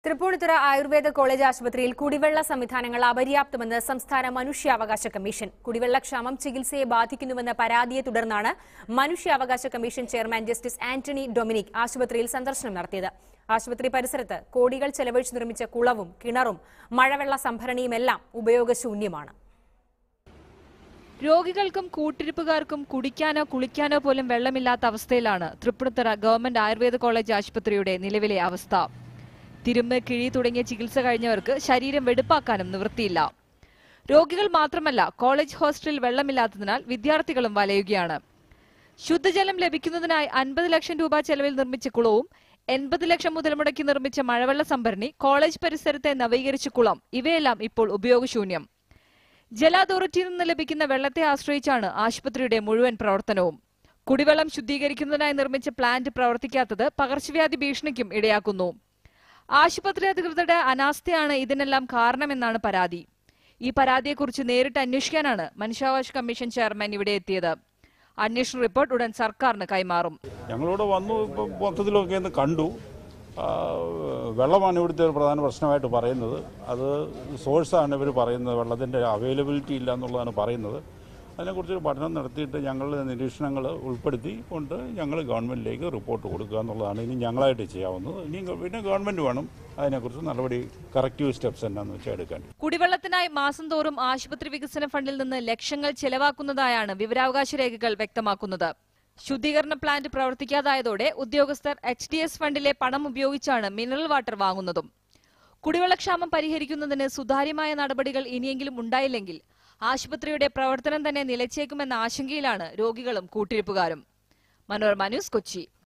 Tripunithura Ayurveda college ആശുപത്രിയിൽ കുടിവെള്ള സംവിധാനങ്ങൾ അപര്യാപ്തമെന്ന് സംസ്ഥാന മനുഷ്യാവകാശ കമ്മീഷൻ കുടിവെള്ളക്ഷാമം ചികിത്സയെ ബാധിക്കുന്നുവെന്ന പരാതിയെ തുടർന്നാണ് മനുഷ്യാവകാശ commission chairman Justice Antony Dominic ആശുപത്രിയിൽ സന്ദർശനം നടത്തിയത് ആശുപത്രി പരിസരത്ത് കോടികൾ ചെലവഴിച്ച് നിർമ്മിച്ച കുളവും കിണറും മഴവെള്ള സംഭരണിയുമെല്ലാം ഉപയോഗശൂന്യമാണ് രോഗികൾക്കും കൂട്ടിരിപ്പുകാർക്കും കുടിക്കാനോ കുളിക്കാനോ പോലും വെള്ളമില്ലാത്ത അവസ്ഥയിലാണ് തൃപ്പൂണിത്തുറ ഗവൺമെന്റ് ആയുർവേദ കോളേജ് ആശുപത്രിയുടെ നിലവിലെ അവസ്ഥ തിരുമ്മ് കിഴി തുടങ്ങിയ ചികിത്സ കഴിഞ്ഞവർക്ക് ശരീരം വെടുപ്പാക്കാനും നിവൃത്തിയില്ല രോഗികൾ മാത്രമല്ല കോളേജ് ഹോസ്റ്റലിൽ വെള്ളമില്ലാത്തതിനാൽ വിദ്യാർത്ഥികളും വലയുകയാണ് ശുദ്ധജലം ലഭിക്കുന്നതിനായി അൻപത് ലക്ഷം രൂപ ചെലവിൽ നിർമ്മിച്ച കുളവും എൺപത് ലക്ഷം മുതൽ മുടക്കി നിർമ്മിച്ച മഴവെള്ള സംഭരണി കോളേജ് പരിസരത്തെ നവീകരിച്ച കുളം ഇവയെല്ലാം ഇപ്പോൾ ഉപയോഗശൂന്യം ജല അതോറിറ്റിയിൽ നിന്ന് ലഭിക്കുന്ന വെള്ളത്തെ ആശ്രയിച്ചാണ് ആശുപത്രിയുടെ മുഴുവൻ പ്രവർത്തനവും കുടിവെള്ളം ശുദ്ധീകരിക്കുന്നതിനായി നിർമ്മിച്ച പ്ലാന്റ് പ്രവർത്തിക്കാത്തത് പകർച്ചവ്യാധി ഭീഷണിക്കും ഇടയാക്കുന്നു ആശുപത്രി അധികൃതരുടെ അനാസ്ഥയാണ് ഇതിനെല്ലാം കാരണമെന്നാണ് പരാതി ഈ പരാതിയെക്കുറിച്ച് നേരിട്ട് അന്വേഷിക്കാനാണ് മനുഷ്യാവകാശ കമ്മീഷൻ ചെയർമാൻ ഇവിടെ എത്തിയത് അന്വേഷണ റിപ്പോർട്ട് ഉടൻ സർക്കാരിന് കൈമാറും ഞങ്ങളിവിടെ വന്നു ഇപ്പം മൊത്തത്തിലൊക്കെ ഒന്ന് കണ്ടു ആ, വെള്ളമാണ് ഇവിടുത്തെ ഒരു പ്രധാന പ്രശ്നമായിട്ട് പറയുന്നത് അത് സോഴ്സാണ് ഇവർ പറയുന്നത് വെള്ളത്തിൻ്റെ അവൈലബിലിറ്റി ഇല്ല എന്നുള്ളതാണ് പറയുന്നത് അതിനെക്കുറിച്ചൊരു പഠനം നടത്തിയിട്ട് ഞങ്ങൾ നിരീക്ഷണങ്ങൾ ഉൾപ്പെടുത്തി കൊണ്ട് ഞങ്ങൾ ഗവൺമെൻറ്റിലേക്ക് റിപ്പോർട്ട് കൊടുക്കുക എന്നുള്ളതാണ് ഇനി ഞങ്ങളായിട്ട് ചെയ്യാവുന്നത് ഇനി പിന്നെ ഗവൺമെൻറ് വേണം അതിനെക്കുറിച്ച് നടപടി കറക്റ്റീവ് സ്റ്റെപ്സ് എന്നാന്ന് വെച്ചാൽ എടുക്കാൻ കുടിവെള്ളത്തിനായി മാസം തോറും ആശുപത്രി വികസന ഫണ്ടിൽ നിന്ന് ലക്ഷങ്ങൾ ചെലവാക്കുന്നതായാണ് വിവരാവകാശ രേഖകൾ വ്യക്തമാക്കുന്നത് ശുദ്ധീകരണ പ്ലാന്റ് പ്രവർത്തിക്കാതായതോടെ ഉദ്യോഗസ്ഥർ എച്ച് ഡി എസ് ഫണ്ടിലെ പണം ഉപയോഗിച്ചാണ് മിനറൽ വാട്ടർ വാങ്ങുന്നതും കുടിവെള്ളക്ഷാമം പരിഹരിക്കുന്നതിന് സുതാര്യമായ നടപടികൾ ഇനിയെങ്കിലും ഉണ്ടായില്ലെങ്കിൽ ആശുപത്രിയുടെ പ്രവർത്തനം തന്നെ നിലച്ചേക്കുമെന്ന ആശങ്കയിലാണ് രോഗികളും കൂട്ടിരിപ്പുകാരും മനോരമ ന്യൂസ് കൊച്ചി